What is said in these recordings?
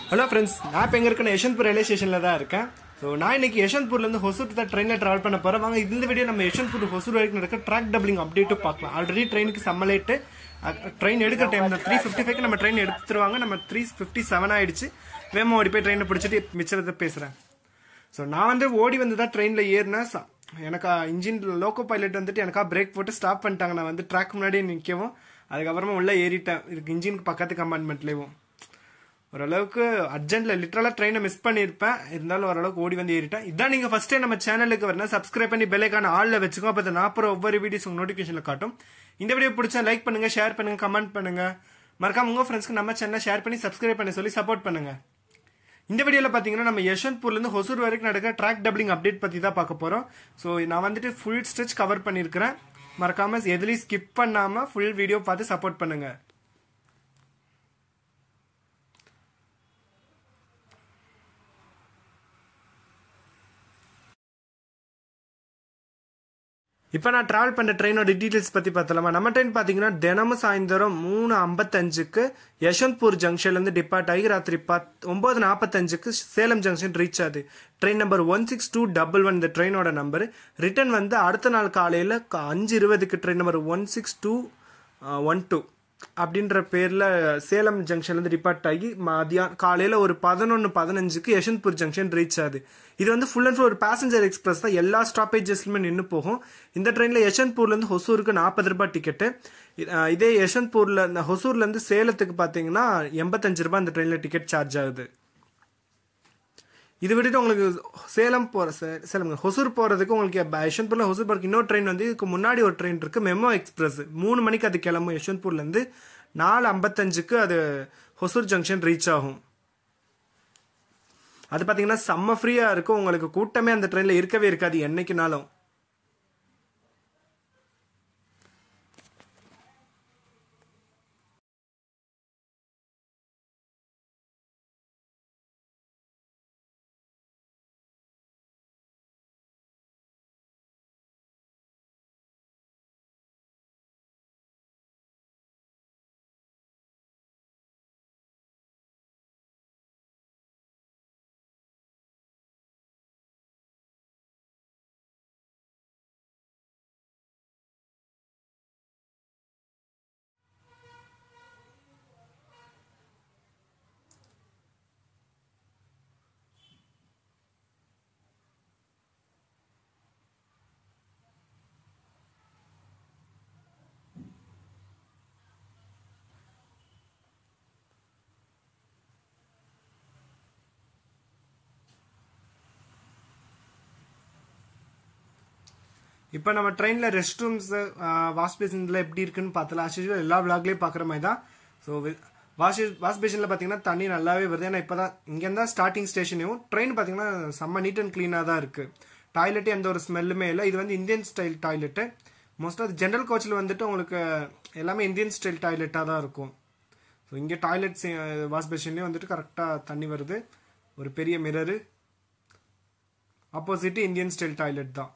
hello friends நான் இப்போ எங்கே இருக்கேன் யஷ்வந்த்பூர் ரயில்வே ஸ்டேஷனில் தான் இருக்கேன் ஸோ நான் இன்னைக்கு யஷ்வந்த்பூர்லேருந்து ஹொசூர் தான் ட்ரெயினில் ட்ராவல் பண்ண போகிறேன் வாங்க இந்த வீடியோ நம்ம யஷ்வந்த்பூர் ஹொசூர் வரைக்கும் நடக்க ட்ராக் டபுளிங் அப்டேட்டும் பார்க்கலாம் ஆல்ரெடி ட்ரெயினுக்கு சம்மலேட்டு ட்ரெயின் எடுக்கிற டைம் தான் த்ரீ ஃபிஃப்டி ஃபைவ்க்கு நம்ம ட்ரெயின் எடுத்துருவாங்க நம்ம த்ரீ ஃபிஃப்டி செவன் ஆயிடுச்சு வேகமாக ஓடி போய் ட்ரெயினை பிடிச்சிட்டு மிச்சத்தை பேசுகிறேன் ஸோ நான் வந்து ஓடி வந்து தான் ட்ரெயினில் ஏறினேன் ச- எனக்கு இன்ஜின் லோக்கோ பைலட் வந்துட்டு எனக்கா பிரேக் போட்டு ஸ்டாப் பண்ணிட்டாங்க நான் வந்து ட்ராக் முன்னாடியே நிற்கவும் அதுக்கப்புறமா உள்ளே ஏறிட்டேன் இதுக்கு இன்ஜினுக்கு பக்கத்து கம்பார்ட்மெண்ட்லேயும் ஓரளவுக்கு அர்ஜென்ட்ல லிட்டரலா ட்ரெயினை மிஸ் பண்ணியிருப்பேன் இருந்தாலும் ஓரளவுக்கு ஓடி வந்து ஏறிட்டேன் இதான் நீங்க ஃபர்ஸ்ட் டைம் நம்ம சேனலுக்கு வரணும் சப்ஸ்கிரைப் பண்ணி பெல்லைக்கான ஆள்ல வச்சுக்கோ அப்போ நான் அப்புறம் ஒவ்வொரு வீடியோஸ் உங்க நோட்டிஃபிகேஷன்ல காட்டும் இந்த வீடியோ பிடிச்சா லைக் பண்ணுங்க ஷேர் பண்ணுங்க கமெண்ட் பண்ணுங்க மறக்காம உங்க ஃப்ரெண்ட்ஸ்க்கு நம்ம சேனலை ஷேர் பண்ணி சப்ஸ்கிரைப் பண்ணி சொல்லி சப்போர்ட் பண்ணுங்க இந்த வீடியோல பாத்தீங்கன்னா நம்ம யஷ்வந்த்பூர்ல இருந்து ஹொசூர் வரைக்கும் நடக்கிற ட்ராக் டபுளிங் அப்டேட் பத்தி தான் பார்க்க போறோம் ஸோ நான் வந்துட்டு ஃபுல் ஸ்ட்ரெச் கவர் பண்ணியிருக்கிறேன் மறக்காம எதுலையும் ஸ்கிப் பண்ணாம ஃபுல் வீடியோ பார்த்து சப்போர்ட் பண்ணுங்க இப்போ நான் டிராவல் பண்ண ட்ரெயினோட டீட்டெயில்ஸ் பற்றி பார்த்தலாமா நம்ம ட்ரெயின் பார்த்தீங்கன்னா தினமும் சாயந்தரம் மூணு ஐம்பத்தஞ்சுக்கு யஷ்வந்த்பூர் ஜங்ஷன்லேருந்து டிபார்ட் ஆகி ராத்திரி பத் ஒம்பது நாற்பத்தஞ்சுக்கு சேலம் ஜங்ஷன் ரீச் ஆகுது train number one six two double one இந்த ட்ரெயினோட நம்பர் ரிட்டர்ன் வந்து அடுத்த நாள் காலையில் அஞ்சு இருபதுக்கு train number one six two one two அப்படின்ற பேரில் சேலம் ஜங்ஷன்லேருந்து டிபார்ட் ஆகி மதியம் காலையில் ஒரு பதினொன்று பதினஞ்சுக்கு யஷ்வந்த்பூர் ஜங்ஷன் ரீச் ஆகுது இது வந்து ஃபுல் அண்ட் ஃபுல் ஒரு பேசஞ்சர் எக்ஸ்பிரஸ் தான் எல்லா ஸ்டாப்பேஜஸ்லுமே நின்று போகும் இந்த ட்ரெயினில் யஷ்வந்த்பூர்லேருந்து ஹொசூருக்கு நாற்பது ரூபாய் டிக்கெட்டு இதே யஷ்வந்த்பூரில் இந்த ஹொசூர்லேருந்து சேலத்துக்கு பார்த்தீங்கன்னா எண்பத்தஞ்சு ரூபாய் இந்த ட்ரெயினில் டிக்கெட் சார்ஜ் ஆகுது இது விட்டுட்டு உங்களுக்கு சேலம் போகிற சேலம் ஹொசூர் போகிறதுக்கு உங்களுக்கு ப- யஷ்வந்த்பூரில் ஹொசூர் போகிறதுக்கு இன்னொரு ட்ரெயின் வந்து இதுக்கு முன்னாடி ஒரு ட்ரெயின் இருக்குது மெமோ எக்ஸ்பிரஸ் மூணு மணிக்கு அது கிளம்பும் யஷ்வந்த்பூர்லேருந்து நாலு ஐம்பத்தஞ்சுக்கு அது ஹொசூர் ஜங்ஷன் ரீச் ஆகும் அது பார்த்தீங்கன்னா செம்ம ஃப்ரீயாக இருக்கும் உங்களுக்கு கூட்டமே அந்த ட்ரெயினில் இருக்கவே இருக்காது என்னைக்குனாலும் இப்போ நம்ம ட்ரெயினில் ரெஸ்ட் ரூம்ஸ் வாஷ் பேசின்ல எப்படி இருக்குன்னு பார்த்தலாம் as usual எல்லா விளாக்லேயும் பார்க்குற மாதிரி தான் ஸோ வாஷ் வாஷ் பேஷனில் பார்த்தீங்கன்னா தண்ணி நல்லாவே வருது ஏன்னா இப்போ தான் இங்கேருந்து தான் ஸ்டார்டிங் ஸ்டேஷனையும் ட்ரெயின் பார்த்தீங்கன்னா செம்ம நீட் அண்ட் க்ளீனாக தான் இருக்குது டாய்லெட்டு எந்த ஒரு ஸ்மெல்லுமே இல்லை இது வந்து இந்தியன் ஸ்டைல் டாய்லெட்டு மோஸ்ட்டாக அது ஜென்ரல் கோச்சில் வந்துட்டு உங்களுக்கு எல்லாமே இந்தியன் ஸ்டைல் டாய்லெட்டாக தான் இருக்கும் ஸோ இங்கே டாய்லெட்ஸ் வாஷ் பேஷன்லேயும் வந்துட்டு கரெக்டாக தண்ணி வருது ஒரு பெரிய mirror opposite Indian style toilet தான்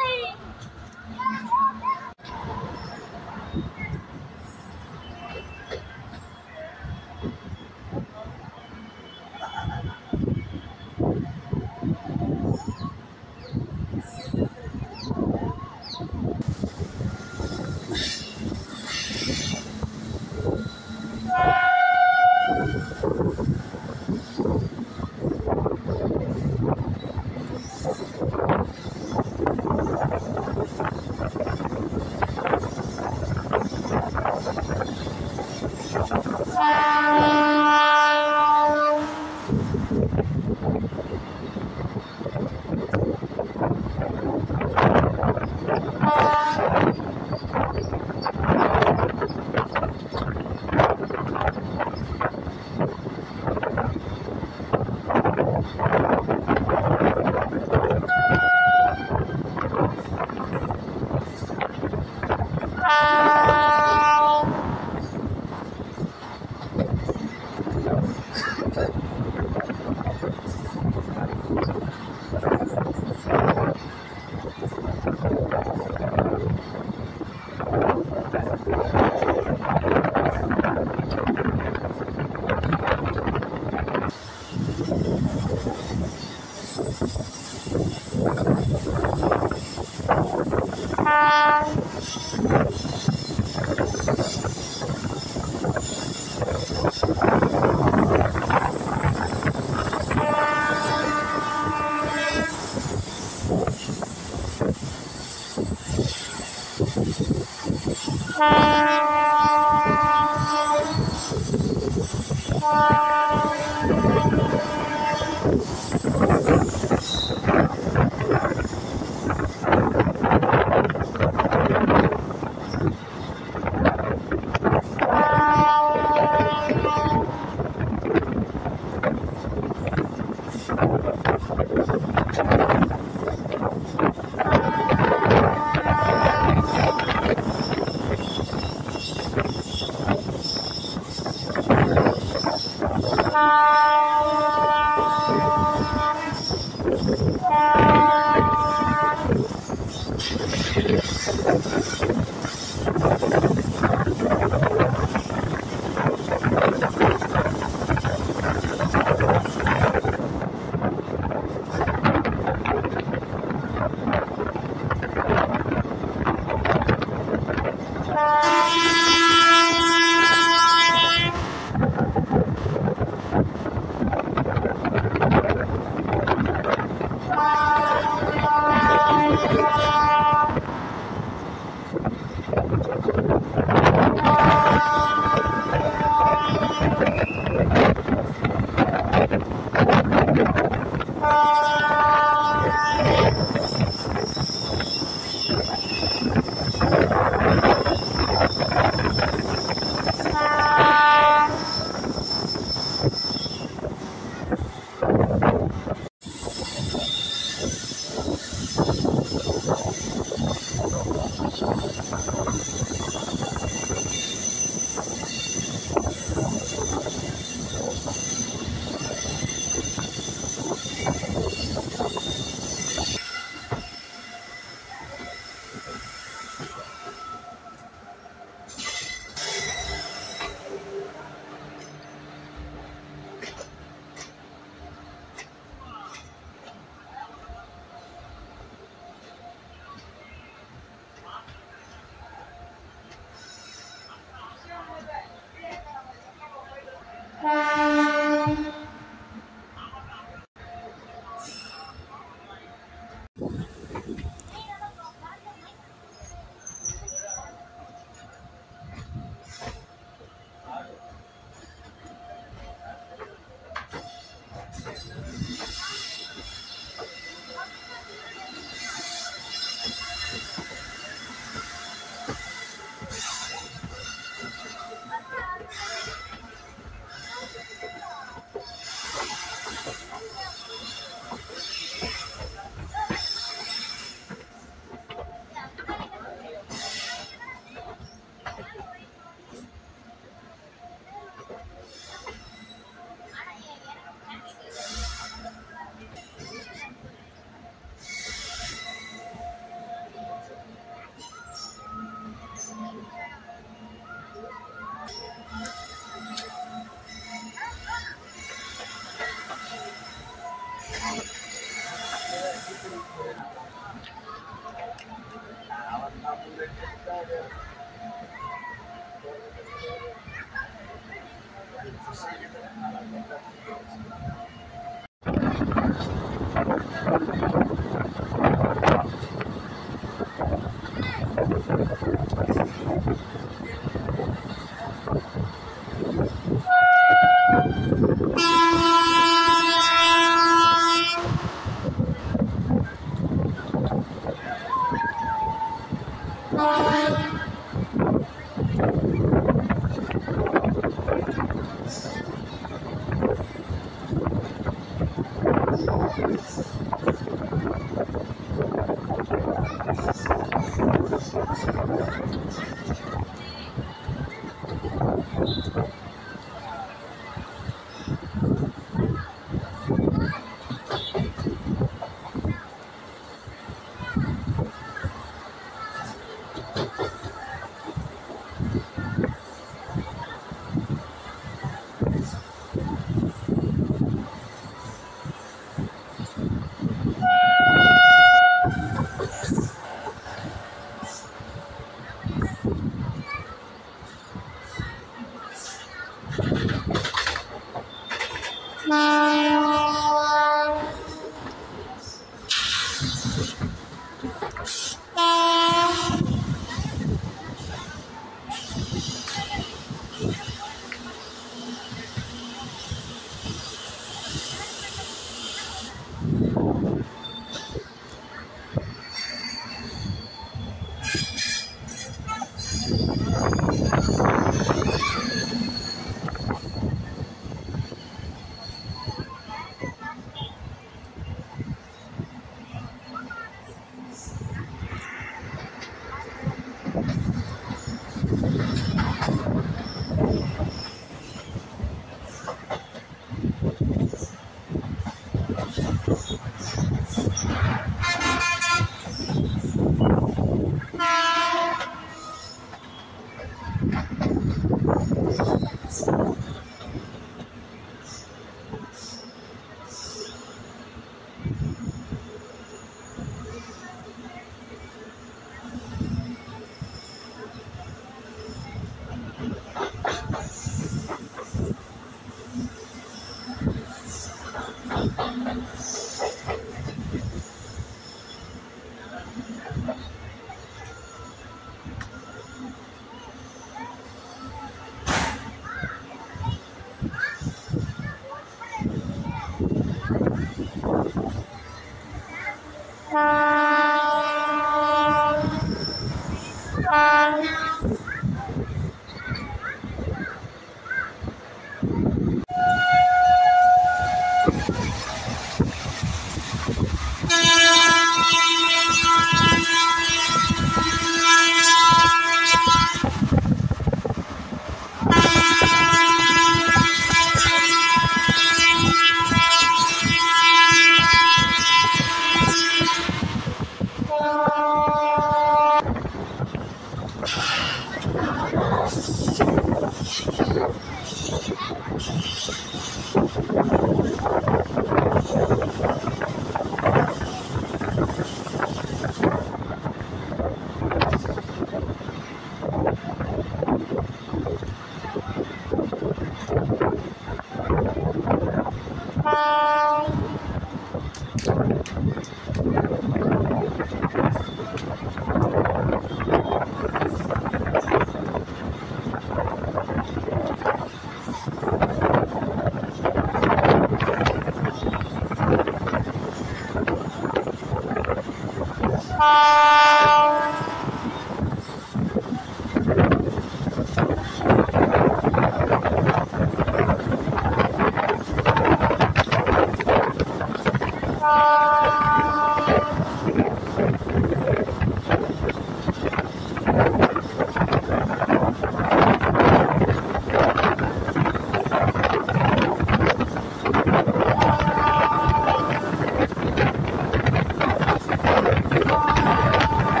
Thank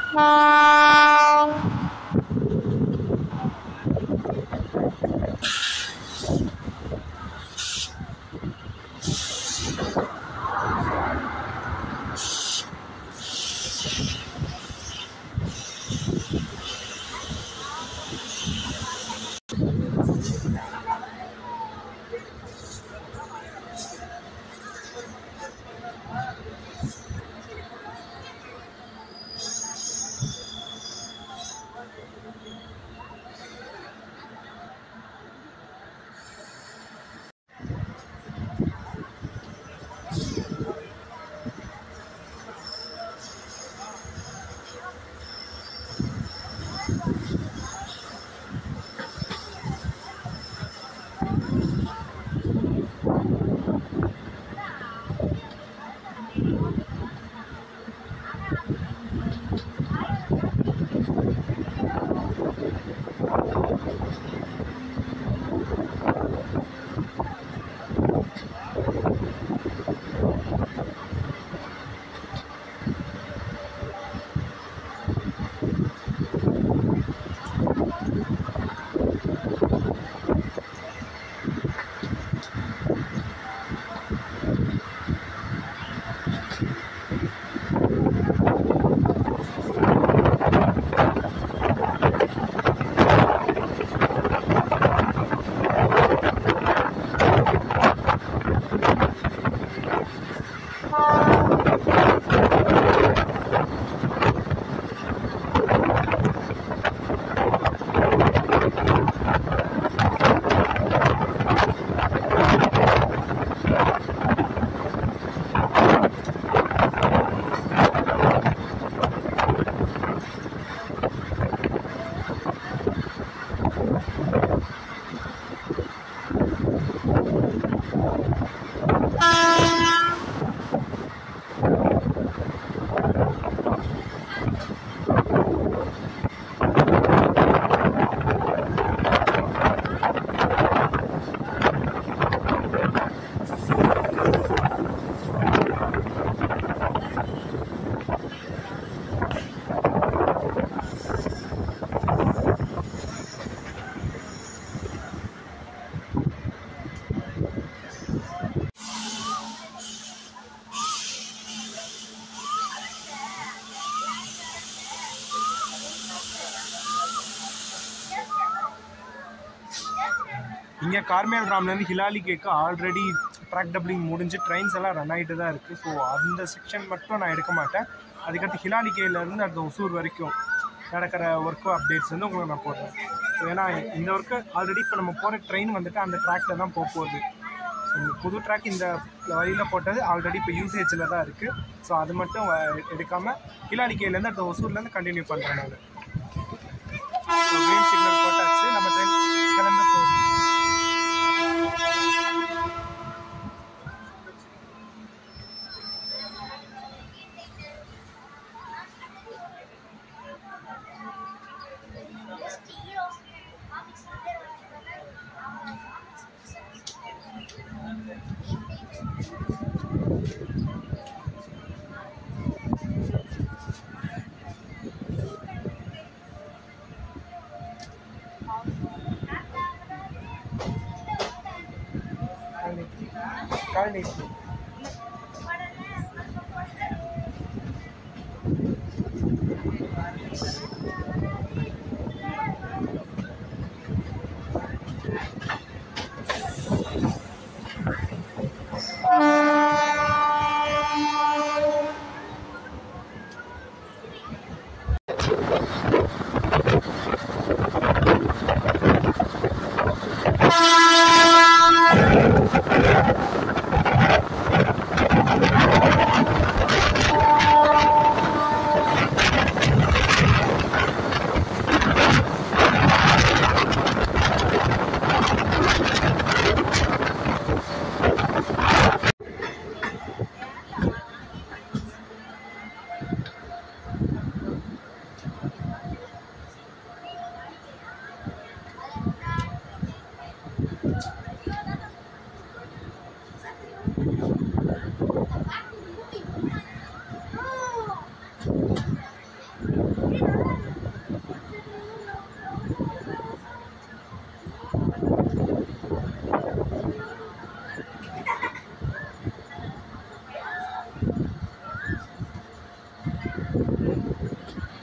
இங்கே கார்மேல் ராம்லேருந்து ஹிலாலி கேக்கு ஆல்ரெடி ட்ராக் டப்ளிங் முடிஞ்சு ட்ரெயின்ஸ் எல்லாம் ரன் ஆகிட்டு தான் இருக்குது ஸோ அந்த செக்ஷன் மட்டும் நான் எடுக்க மாட்டேன் அதுக்கடுத்து ஹிலாலி கேலேருந்து அடுத்த ஒசூர் வரைக்கும் நடக்கிற ஒர்க்கு அப்டேட்ஸ் வந்து உங்களுக்கு நான் போடுறேன் ஸோ ஏன்னா இந்த ஒர்க்கு ஆல்ரெடி இப்போ நம்ம போகிற ட்ரெயின் வந்துட்டு அந்த ட்ராக்ல தான் போக போகுது ஸோ இந்த புது ட்ராக் இந்த வழியில் போட்டது ஆல்ரெடி இப்போ யூசேஜில் தான் இருக்குது ஸோ அது மட்டும் வ- எடுக்காம ஹிலாலி கேலேருந்து அடுத்த ஒசூர்லேருந்து கண்டினியூ பண்ணுறேன் நான் ஸோ க்ரீன் சிக்னல் போட்டாச்சு நம்ம ட்ரெயின் கிளம்ப போகுது கால் நீட்டு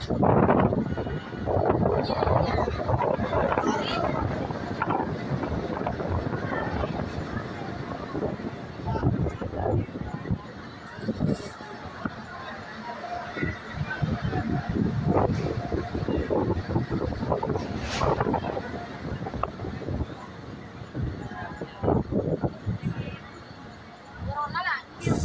ஒரு நாள் அங்கேயே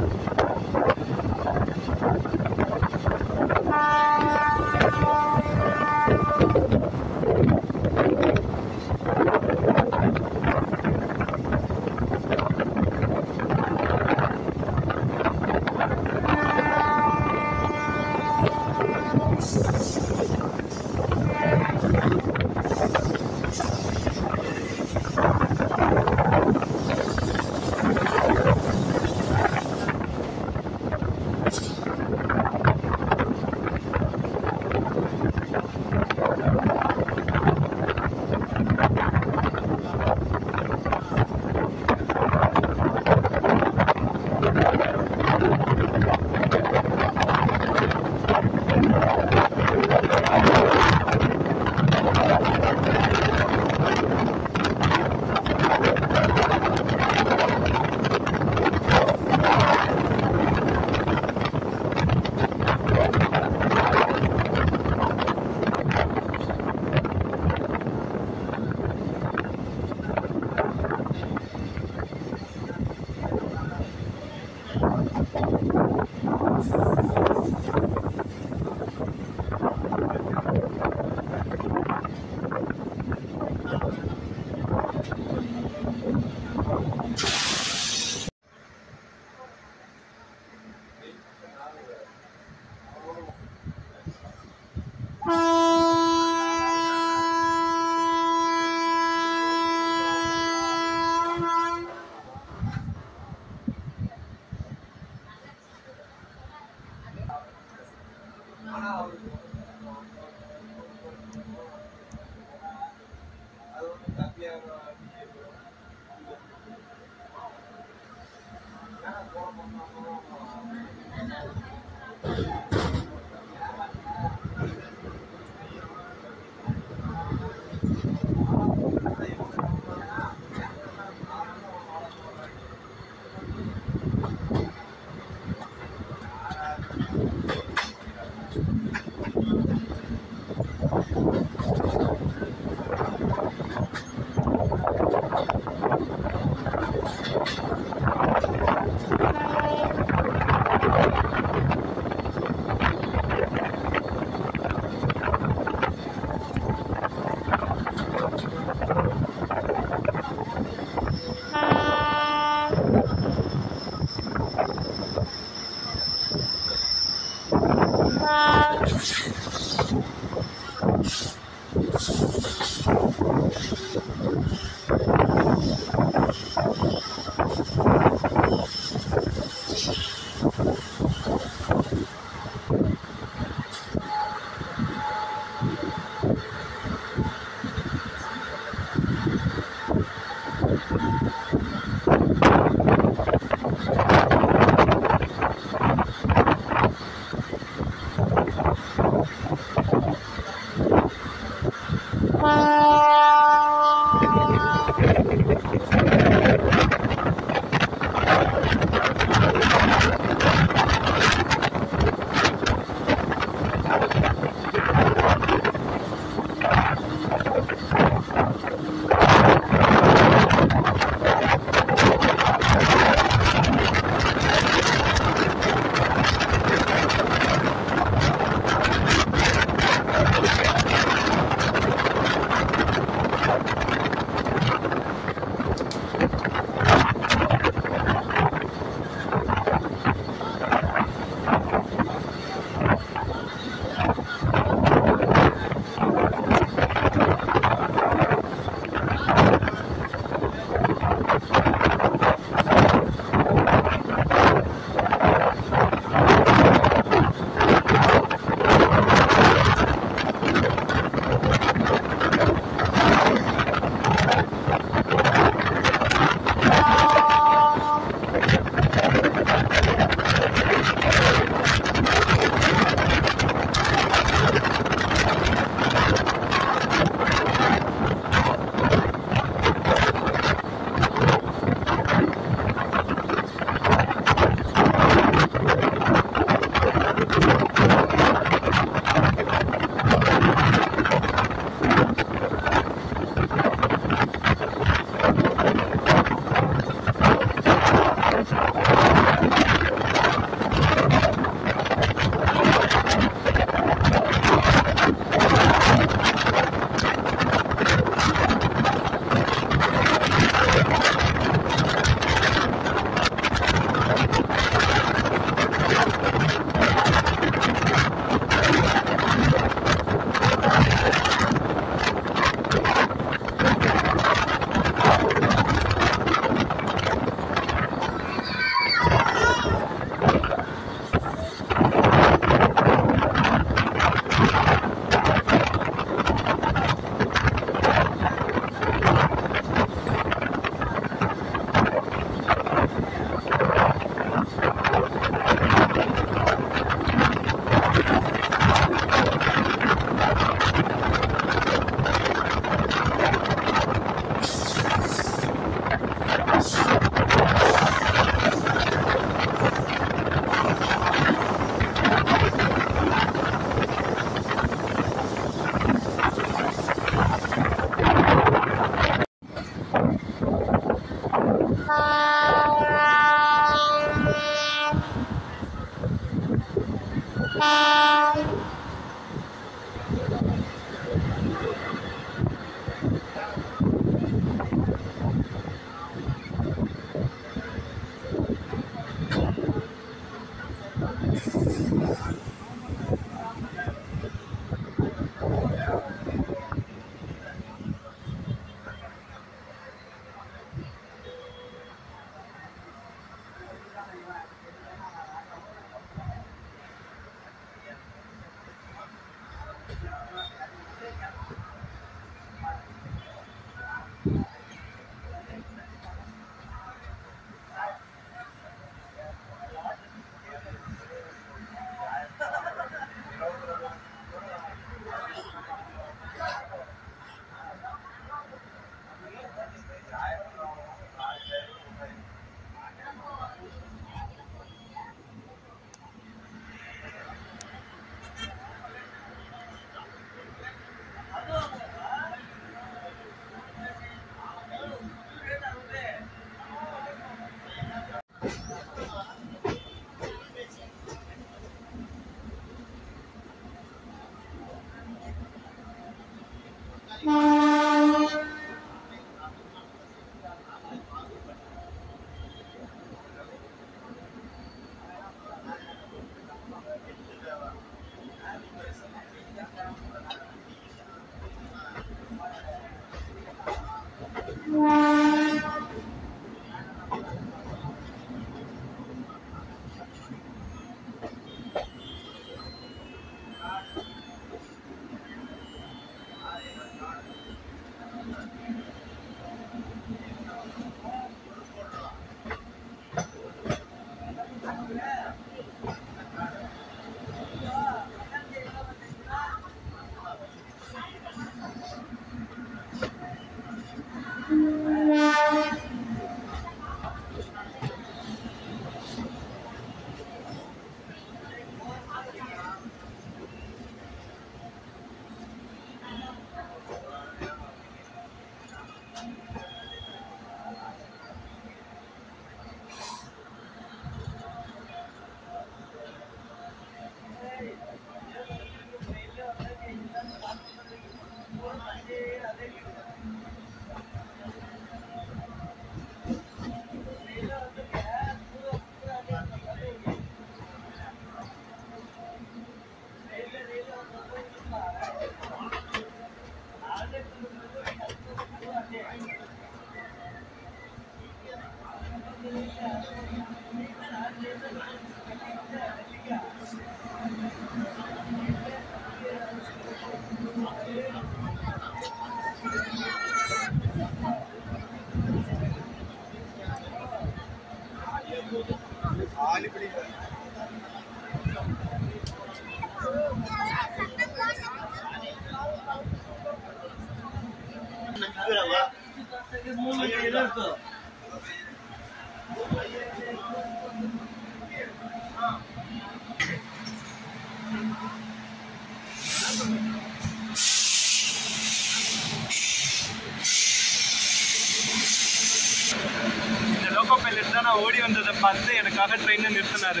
இந்த லோகோ பைலட் தான் நான் ஓடி வந்ததை பார்த்து எனக்காக ட்ரெயினை நிறுத்தினாரு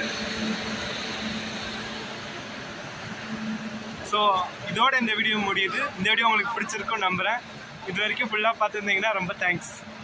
ஸோ இதோட இந்த வீடியோ முடியுது இந்த வீடியோ உங்களுக்கு பிடிச்சிருக்கும் நம்புகிறேன் இது வரைக்கும் ஃபுல்லாக பார்த்துருந்தீங்கன்னா ரொம்ப தேங்க்ஸ்